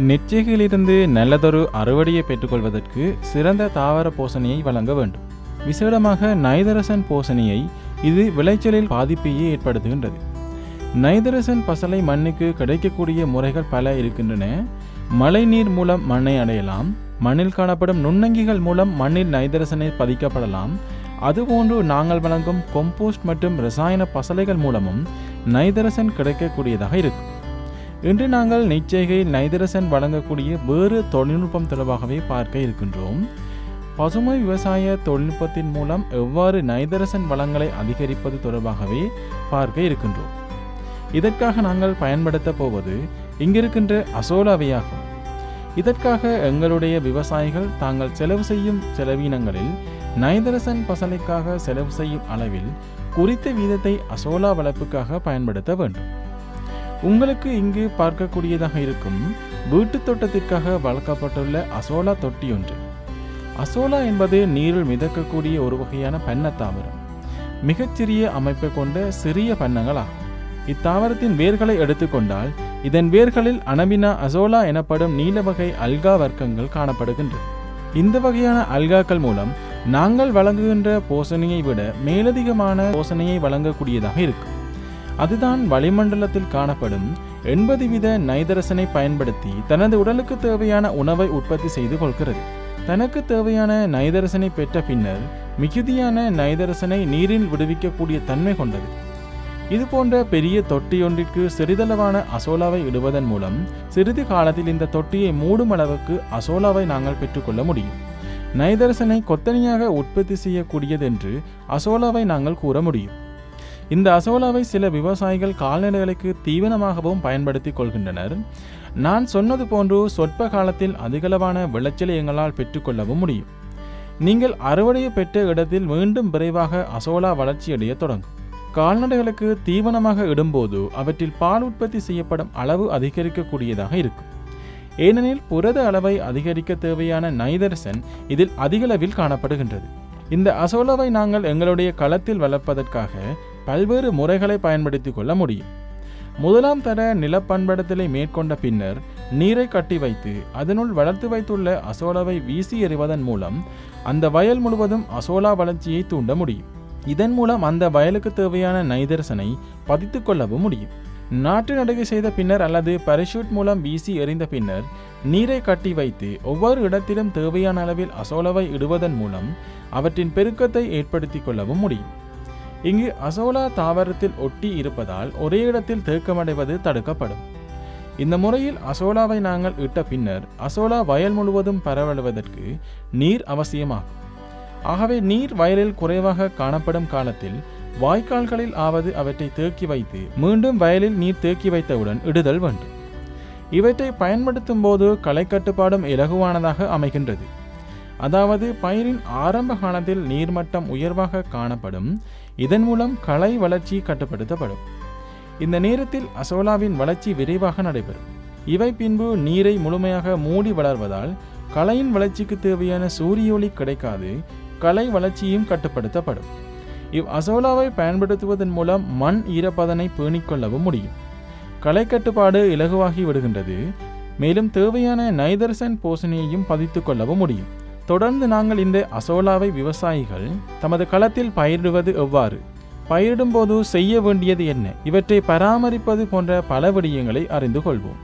நெற்றிகளிலிருந்து நல்லதொரு அறுவடையை பெற்றுக்கொள்வதற்கு சிறந்த தாவர போசனையை வழங்க வேண்டும் விசேடமாக நைதரசன் போசனையை இது விளைச்சலில் பாதிப்பையே ஏற்படுத்துகின்றது நைதரசன் பசலை மண்ணுக்கு கிடைக்கக்கூடிய முறைகள் பல இருக்கின்றன மழைநீர் மூலம் மண்ணை அடையலாம் மண்ணில் காணப்படும் நுண்ணங்கிகள் மூலம் மண்ணில் நைதரசனை பதிக்கப்படலாம் அதுபோன்று நாங்கள் வழங்கும் கொம்போஸ்ட் மற்றும் ரசாயன பசலைகள் மூலமும் நைதரசன் கிடைக்கக்கூடியதாக இருக்கும் இன்று நாங்கள் நிச்சயிகையில் நைதரசன் வழங்கக்கூடிய வேறு தொழில்நுட்பம் தொடர்பாகவே பார்க்க இருக்கின்றோம் பசுமை விவசாய தொழில்நுட்பத்தின் மூலம் எவ்வாறு நைதரசன் வளங்களை அதிகரிப்பது தொடர்பாகவே பார்க்க இருக்கின்றோம் இதற்காக நாங்கள் பயன்படுத்த போவது இங்கிருக்கின்ற அசோலாவையாகும் இதற்காக எங்களுடைய விவசாயிகள் தாங்கள் செலவு செய்யும் செலவீனங்களில் நைதரசன் பசலைக்காக செலவு செய்யும் அளவில் குறித்த வீதத்தை அசோலா வளர்ப்புக்காக பயன்படுத்த வேண்டும் உங்களுக்கு இங்கு பார்க்கக்கூடியதாக இருக்கும் வீட்டுத் தோட்டத்திற்காக வளர்க்கப்பட்டுள்ள அசோலா தொட்டி ஒன்று அசோலா என்பது நீரில் மிதக்கக்கூடிய ஒரு வகையான பன்ன தாவரம் மிகச்சிறிய அமைப்பை கொண்ட சிறிய பன்னங்கள் ஆகும் இத்தாவரத்தின் வேர்களை எடுத்துக்கொண்டால் இதன் வேர்களில் அனபினா அசோலா எனப்படும் நீல வகை அல்கா வர்க்கங்கள் காணப்படுகின்றது இந்த வகையான அல்காக்கள் மூலம் நாங்கள் வழங்குகின்ற போசனையை விட மேலதிகமான போசனையை வழங்கக்கூடியதாக இருக்கும் அதுதான் வளிமண்டலத்தில் காணப்படும் எண்பது வீத நைதரசனை பயன்படுத்தி தனது உடலுக்கு தேவையான உணவை உற்பத்தி செய்து கொள்கிறது தனக்கு தேவையான நைதரசனை பெற்ற பின்னர் மிகுதியான நைதரசனை நீரில் விடுவிக்கக்கூடிய தன்மை கொண்டது இது போன்ற பெரிய தொட்டியொன்றிற்கு சிறிதளவான அசோலாவை இடுவதன் மூலம் சிறிது காலத்தில் இந்த தொட்டியை மூடும் அளவுக்கு அசோலாவை நாங்கள் பெற்றுக்கொள்ள முடியும் நைதரசனை கொத்தனியாக உற்பத்தி செய்யக்கூடியது என்று அசோலாவை நாங்கள் கூற முடியும் இந்த அசோலாவை சில விவசாயிகள் கால்நடைகளுக்கு தீவனமாகவும் பயன்படுத்தி கொள்கின்றனர் நான் சொன்னது போன்று சொற்ப காலத்தில் அதிகளவான விளைச்சலை எங்களால் பெற்றுக்கொள்ளவும் முடியும் நீங்கள் அறுவடையை பெற்ற இடத்தில் மீண்டும் விரைவாக அசோலா வளர்ச்சியடைய தொடங்கும் கால்நடைகளுக்கு தீவனமாக இடும்போது அவற்றில் பால் உற்பத்தி செய்யப்படும் அளவு அதிகரிக்கக்கூடியதாக இருக்கும் ஏனெனில் புரத அளவை அதிகரிக்க தேவையான நைதரசன் இதில் அதிகளவில் காணப்படுகின்றது இந்த அசோலாவை நாங்கள் எங்களுடைய களத்தில் வளர்ப்பதற்காக பல்வேறு முறைகளை பயன்படுத்தி கொள்ள முடியும் முதலாம் தர நிலப்பண்படுத்தலை மேற்கொண்ட பின்னர் நீரை கட்டி வைத்து அதனுள் வளர்த்து வைத்துள்ள அசோலாவை வீசி எறிவதன் மூலம் அந்த வயல் முழுவதும் அசோலா வளர்ச்சியை தூண்ட முடியும் இதன் மூலம் அந்த வயலுக்கு தேவையான நைதரசனை பதித்து கொள்ளவும் முடியும் நாட்டு நடுகை செய்த பின்னர் அல்லது பரிஷூட் மூலம் வீசி எறிந்த பின்னர் நீரை கட்டி வைத்து ஒவ்வொரு இடத்திலும் தேவையான அளவில் அசோலாவை இடுவதன் மூலம் அவற்றின் பெருக்கத்தை ஏற்படுத்தி கொள்ளவும் முடியும் இங்கு அசோலா தாவரத்தில் ஒட்டி இருப்பதால் ஒரே இடத்தில் தேக்கமடைவது தடுக்கப்படும் இந்த முறையில் அசோலாவை நாங்கள் இட்ட பின்னர் அசோலா வயல் முழுவதும் பரவலுவதற்கு நீர் அவசியமாகும் ஆகவே நீர் வயலில் குறைவாக காணப்படும் காலத்தில் வாய்க்கால்களில் ஆவது அவற்றை தேக்கி வைத்து மீண்டும் வயலில் நீர் தேக்கி வைத்தவுடன் இடுதல் வேண்டும் இவற்றை பயன்படுத்தும் போது களை கட்டுப்பாடும் இலகுவானதாக அமைகின்றது அதாவது பயிரின் ஆரம்ப காலத்தில் நீர்மட்டம் உயர்வாக காணப்படும் இதன் மூலம் களை வளர்ச்சி கட்டுப்படுத்தப்படும் இந்த நேரத்தில் அசோலாவின் வளர்ச்சி விரைவாக நடைபெறும் இவை பின்பு நீரை முழுமையாக மூடி வளர்வதால் களையின் வளர்ச்சிக்கு தேவையான சூரிய ஒளி கிடைக்காது களை வளர்ச்சியும் கட்டுப்படுத்தப்படும் இவ் அசோலாவை பயன்படுத்துவதன் மூலம் மண் ஈரப்பதனை பேணிக்கொள்ளவும் முடியும் களை கட்டுப்பாடு இலகுவாகி விடுகின்றது மேலும் தேவையான நைதர்சன் போசனையையும் பதித்து கொள்ளவும் முடியும் தொடர்ந்து நாங்கள் இந்த அசோலாவை விவசாயிகள் தமது களத்தில் பயிரிடுவது எவ்வாறு பயிரிடும்போது செய்ய வேண்டியது என்ன இவற்றை பராமரிப்பது போன்ற பல விடயங்களை அறிந்து கொள்வோம்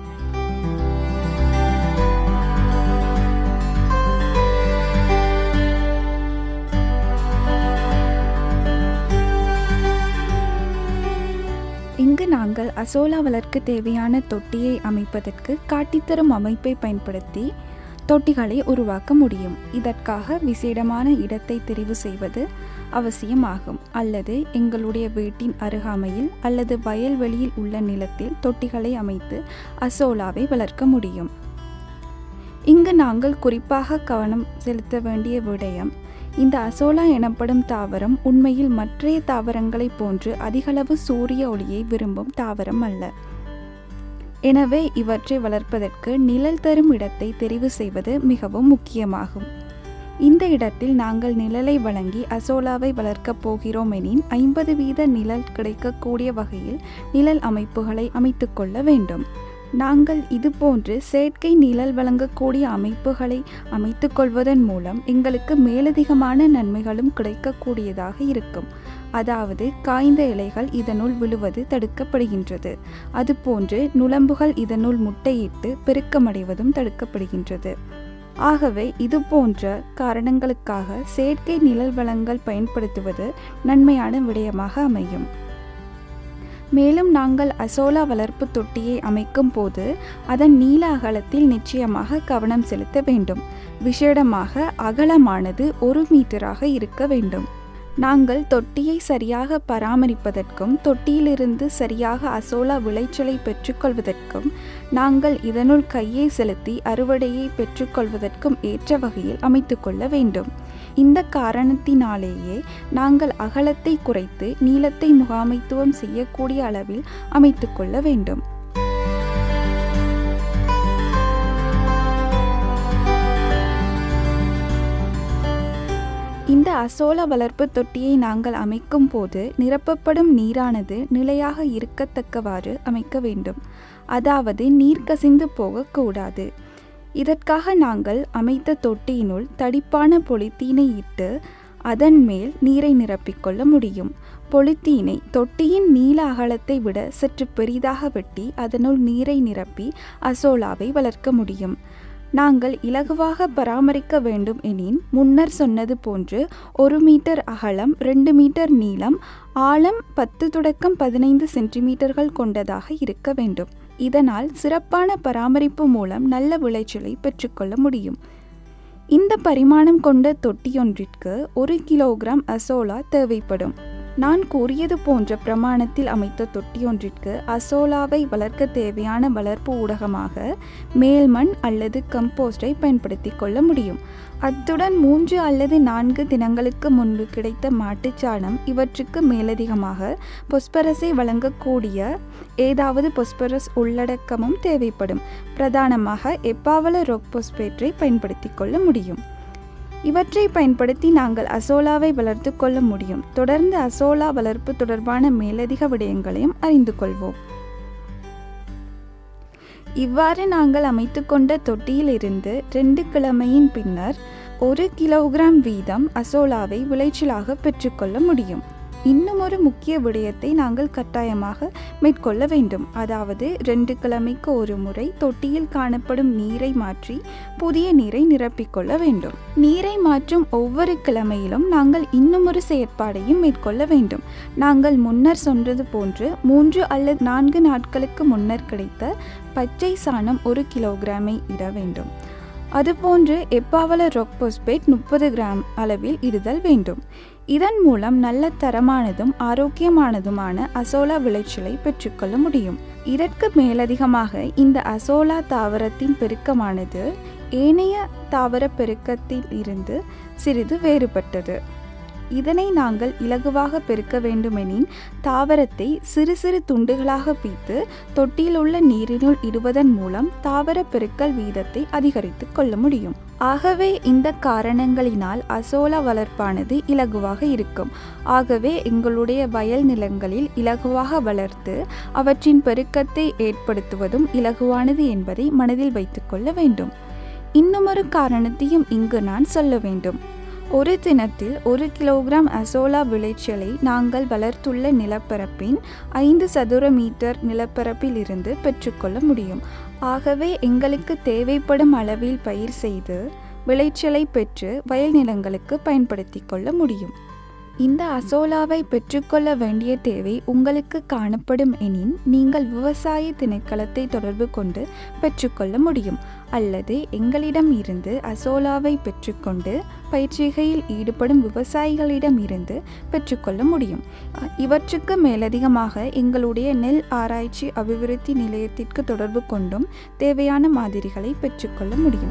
இங்கு நாங்கள் அசோலா வளர்க்க தேவையான தொட்டியை அமைப்பதற்கு காட்டித்தரும் அமைப்பை பயன்படுத்தி தொட்டிகளை உருவாக்க முடியும் இதற்காக விசேடமான இடத்தை தெரிவு செய்வது அவசியமாகும் அல்லது எங்களுடைய வீட்டின் அருகாமையில் அல்லது வயல்வெளியில் உள்ள நிலத்தில் தொட்டிகளை அமைத்து அசோலாவை வளர்க்க முடியும் இங்கு நாங்கள் குறிப்பாக கவனம் செலுத்த வேண்டிய விடயம் இந்த அசோலா எனப்படும் தாவரம் உண்மையில் மற்றைய தாவரங்களைப் போன்று அதிகளவு சூரிய ஒளியை விரும்பும் தாவரம் அல்ல எனவே இவற்றை வளர்ப்பதற்கு நிழல் தரும் இடத்தை தெரிவு செய்வது மிகவும் முக்கியமாகும் இந்த இடத்தில் நாங்கள் நிழலை வழங்கி அசோலாவை வளர்க்கப் போகிறோம் எனின் ஐம்பது வீத நிழல் கிடைக்கக்கூடிய வகையில் நிழல் அமைப்புகளை அமைத்துக்கொள்ள வேண்டும் நாங்கள் இதுபோன்று செயற்கை நிழல் வழங்கக்கூடிய அமைப்புகளை அமைத்து கொள்வதன் மூலம் எங்களுக்கு மேலதிகமான நன்மைகளும் கிடைக்கக்கூடியதாக இருக்கும் அதாவது காய்ந்த இலைகள் இதனுள் விழுவது தடுக்கப்படுகின்றது அதுபோன்று நுளம்புகள் இதனுள் முட்டையிட்டு பெருக்கமடைவதும் தடுக்கப்படுகின்றது ஆகவே இது போன்ற காரணங்களுக்காக செயற்கை நிழல் வளங்கள் பயன்படுத்துவது நன்மையான விடயமாக அமையும் மேலும் நாங்கள் அசோலா வளர்ப்பு தொட்டியை அமைக்கும் போது அதன் நீள அகலத்தில் நிச்சயமாக கவனம் செலுத்த வேண்டும் விசேடமாக அகலமானது ஒரு மீட்டராக இருக்க வேண்டும் நாங்கள் தொட்டியை சரியாக பராமரிப்பதற்கும் தொட்டியிலிருந்து சரியாக அசோலா விளைச்சலை பெற்றுக்கொள்வதற்கும் நாங்கள் இதனுள் கையை செலுத்தி அறுவடையை பெற்றுக்கொள்வதற்கும் ஏற்ற வகையில் அமைத்துக்கொள்ள வேண்டும் இந்த காரணத்தினாலேயே நாங்கள் அகலத்தை குறைத்து நீளத்தை முகாமைத்துவம் செய்யக்கூடிய அளவில் அமைத்துக்கொள்ள வேண்டும் இந்த அசோலா வளர்ப்பு தொட்டியை நாங்கள் அமைக்கும் போது நிரப்பப்படும் நீரானது நிலையாக இருக்கத்தக்கவாறு அமைக்க வேண்டும் அதாவது நீர் கசிந்து போகக்கூடாது இதற்காக நாங்கள் அமைத்த தொட்டியினுள் தடிப்பான பொலித்தீனை இட்டு அதன் மேல் நீரை நிரப்பிக்கொள்ள முடியும் பொலித்தீனை தொட்டியின் நீள அகலத்தை விட சற்று பெரிதாக வெட்டி அதனுள் நீரை நிரப்பி அசோலாவை வளர்க்க முடியும் நாங்கள் இலகுவாக பராமரிக்க வேண்டும் எனின் முன்னர் சொன்னது போன்று ஒரு மீட்டர் அகலம் ரெண்டு மீட்டர் நீளம் ஆழம் பத்து தொடக்கம் பதினைந்து சென்டிமீட்டர்கள் கொண்டதாக இருக்க வேண்டும் இதனால் சிறப்பான பராமரிப்பு மூலம் நல்ல விளைச்சலை பெற்றுக்கொள்ள முடியும் இந்த பரிமாணம் கொண்ட தொட்டியொன்றிற்கு ஒரு கிலோகிராம் அசோலா தேவைப்படும் நான் கூறியது போன்ற பிரமாணத்தில் அமைத்த தொட்டியொன்றிற்கு அசோலாவை வளர்க்க தேவையான வளர்ப்பு ஊடகமாக மேல்மண் அல்லது கம்போஸ்டை பயன்படுத்தி கொள்ள முடியும் அத்துடன் மூன்று அல்லது நான்கு தினங்களுக்கு முன்பு கிடைத்த மாட்டுச்சாணம் இவற்றுக்கு மேலதிகமாக பொஸ்பரஸை வழங்கக்கூடிய ஏதாவது பொஸ்பரஸ் உள்ளடக்கமும் தேவைப்படும் பிரதானமாக எப்பாவல ரொக் பொஸ்பேட்டை பயன்படுத்தி கொள்ள முடியும் இவற்றை பயன்படுத்தி நாங்கள் அசோலாவை வளர்த்து கொள்ள முடியும் தொடர்ந்து அசோலா வளர்ப்பு தொடர்பான மேலதிக விடயங்களையும் அறிந்து கொள்வோம் இவ்வாறு நாங்கள் அமைத்துக்கொண்ட தொட்டியிலிருந்து ரெண்டு கிழமையின் பின்னர் ஒரு கிலோகிராம் வீதம் அசோலாவை விளைச்சலாக பெற்றுக்கொள்ள முடியும் இன்னும் ஒரு முக்கிய விடயத்தை நாங்கள் கட்டாயமாக மேற்கொள்ள வேண்டும் அதாவது ரெண்டு கிழமைக்கு ஒரு முறை தொட்டியில் காணப்படும் நீரை மாற்றி புதிய நீரை நிரப்பிக்கொள்ள வேண்டும் நீரை மாற்றும் ஒவ்வொரு கிழமையிலும் நாங்கள் இன்னும் ஒரு செயற்பாடையும் மேற்கொள்ள வேண்டும் நாங்கள் முன்னர் சொன்னது போன்று மூன்று அல்லது நான்கு நாட்களுக்கு முன்னர் கிடைத்த பச்சை சாணம் ஒரு கிலோகிராமை இட வேண்டும் அதுபோன்று எப்பாவல ரொக் பொஸ்பேட் முப்பது கிராம் அளவில் இடுதல் வேண்டும் இதன் மூலம் நல்ல தரமானதும் ஆரோக்கியமானதுமான அசோலா விளைச்சலை பெற்றுக்கொள்ள முடியும் இதற்கு மேலதிகமாக இந்த அசோலா தாவரத்தின் பெருக்கமானது ஏனைய தாவர பெருக்கத்தில் இருந்து சிறிது வேறுபட்டது இதனை நாங்கள் இலகுவாக பெருக்க வேண்டுமெனின் தாவரத்தை சிறு சிறு துண்டுகளாக பீத்து தொட்டியில் உள்ள நீரினுள் இடுவதன் மூலம் தாவர பெருக்கல் வீதத்தை அதிகரித்து கொள்ள முடியும் ஆகவே இந்த காரணங்களினால் அசோலா வளர்ப்பானது இலகுவாக இருக்கும் ஆகவே எங்களுடைய வயல் நிலங்களில் இலகுவாக வளர்த்து அவற்றின் பெருக்கத்தை ஏற்படுத்துவதும் இலகுவானது என்பதை மனதில் வைத்துக்கொள்ள வேண்டும் இன்னுமொரு காரணத்தையும் இங்கு நான் சொல்ல வேண்டும் ஒரு தினத்தில் ஒரு கிலோகிராம் அசோலா விளைச்சலை நாங்கள் வளர்த்துள்ள நிலப்பரப்பின் ஐந்து சதுர மீட்டர் நிலப்பரப்பில் இருந்து பெற்றுக்கொள்ள முடியும் ஆகவே எங்களுக்கு தேவைப்படும் அளவில் பயிர் செய்து விளைச்சலை பெற்று வயல் நிலங்களுக்கு பயன்படுத்தி கொள்ள முடியும் இந்த அசோலாவை பெற்றுக்கொள்ள வேண்டிய தேவை உங்களுக்கு காணப்படும் எனின் நீங்கள் விவசாய திணைக்களத்தை தொடர்பு கொண்டு பெற்றுக்கொள்ள முடியும் அல்லது எங்களிடம் இருந்து அசோலாவை பெற்றுக்கொண்டு பயிற்சிகையில் ஈடுபடும் விவசாயிகளிடம் இருந்து பெற்றுக்கொள்ள முடியும் இவற்றுக்கு மேலதிகமாக எங்களுடைய நெல் ஆராய்ச்சி அபிவிருத்தி நிலையத்திற்கு தொடர்பு கொண்டும் தேவையான மாதிரிகளை பெற்றுக்கொள்ள முடியும்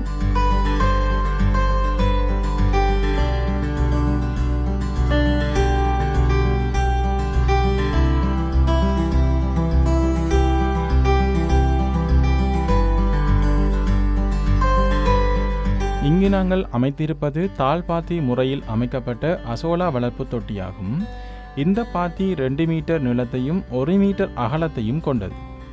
இங்கு நாங்கள் அமைத்திருப்பது தாழ்பாத்தி முறையில் அமைக்கப்பட்ட அசோலா வளர்ப்பு தொட்டியாகும் இந்த பாத்தி ரெண்டு மீட்டர் நீளத்தையும் ஒரு மீட்டர் அகலத்தையும் கொண்டது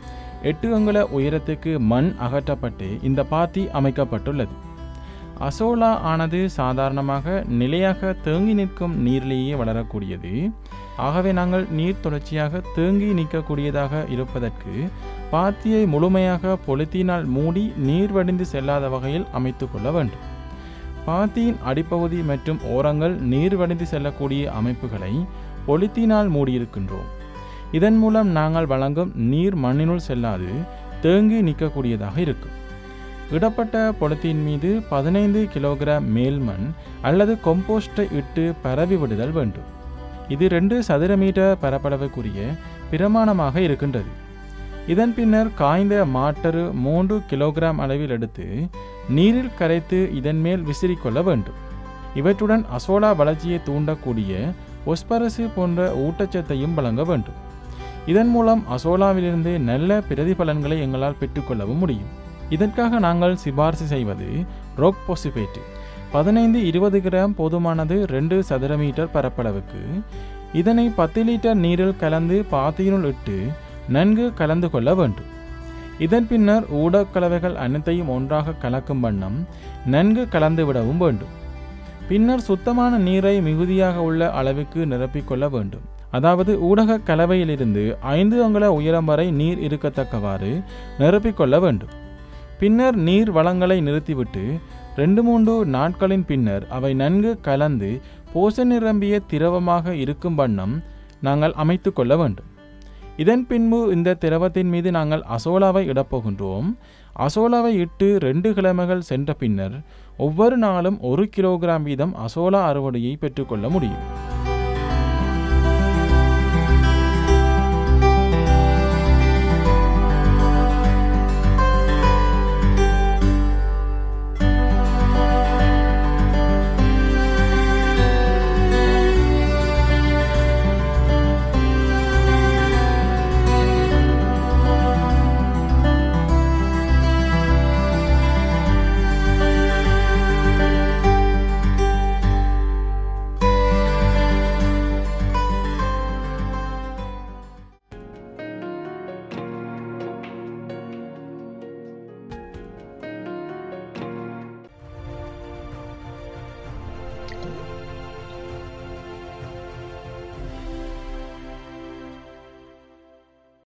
எட்டு அங்குல உயரத்துக்கு மண் அகற்றப்பட்டு இந்த பாத்தி அமைக்கப்பட்டுள்ளது அசோலா ஆனது சாதாரணமாக நிலையாக தேங்கி நிற்கும் நீரிலேயே வளரக்கூடியது ஆகவே நாங்கள் நீர் தொடர்ச்சியாக தேங்கி நிற்கக்கூடியதாக இருப்பதற்கு பாத்தியை முழுமையாக பொலித்தீனால் மூடி நீர் வடிந்து செல்லாத வகையில் அமைத்து கொள்ள வேண்டும் பாத்தியின் அடிப்பகுதி மற்றும் ஓரங்கள் நீர் வடிந்து செல்லக்கூடிய அமைப்புகளை பொலித்தீனால் மூடியிருக்கின்றோம் இதன் மூலம் நாங்கள் வழங்கும் நீர் மண்ணினுள் செல்லாது தேங்கி நிற்கக்கூடியதாக இருக்கும் இடப்பட்ட பொலித்தீன் மீது பதினைந்து கிலோகிராம் மேல்மண் அல்லது கொம்போஸ்டை இட்டு பரவி விடுதல் வேண்டும் இது ரெண்டு சதுர மீட்டர் பரப்பளவுக்குரிய பிரமாணமாக இருக்கின்றது இதன் பின்னர் காய்ந்த மாட்டரு மூன்று கிலோகிராம் அளவில் எடுத்து நீரில் கரைத்து இதன் மேல் விசிறிக்கொள்ள வேண்டும் இவற்றுடன் அசோலா வளர்ச்சியை தூண்டக்கூடிய ஒஸ்பரசு போன்ற ஊட்டச்சத்தையும் வழங்க வேண்டும் இதன் மூலம் அசோலாவிலிருந்து நல்ல பிரதிபலன்களை எங்களால் பெற்றுக்கொள்ளவும் முடியும் இதற்காக நாங்கள் சிபார்சு செய்வது ரோக் பொசிபேட்டு பதினைந்து இருபது கிராம் போதுமானது ரெண்டு சதுர மீட்டர் பரப்பளவுக்கு இதனை பத்து லிட்டர் நீரில் கலந்து பாத்தியினுள் இட்டு நன்கு கலந்து கொள்ள வேண்டும் இதன் பின்னர் ஊடகக்கலவைகள் அனைத்தையும் ஒன்றாக கலக்கும் வண்ணம் நன்கு கலந்து விடவும் வேண்டும் பின்னர் சுத்தமான நீரை மிகுதியாக உள்ள அளவுக்கு நிரப்பிக்கொள்ள வேண்டும் அதாவது ஊடக கலவையிலிருந்து ஐந்து அங்குல உயரம் வரை நீர் இருக்கத்தக்கவாறு நிரப்பிக்கொள்ள வேண்டும் பின்னர் நீர் வளங்களை நிறுத்திவிட்டு ரெண்டு மூன்று நாட்களின் பின்னர் அவை நன்கு கலந்து போச நிரம்பிய திரவமாக இருக்கும் வண்ணம் நாங்கள் அமைத்து கொள்ள வேண்டும் இதன் பின்பு இந்த திரவத்தின் மீது நாங்கள் அசோலாவை இடப்போகின்றோம் அசோலாவை இட்டு ரெண்டு கிழமைகள் சென்ற பின்னர் ஒவ்வொரு நாளும் ஒரு கிலோகிராம் வீதம் அசோலா அறுவடையை பெற்றுக்கொள்ள முடியும்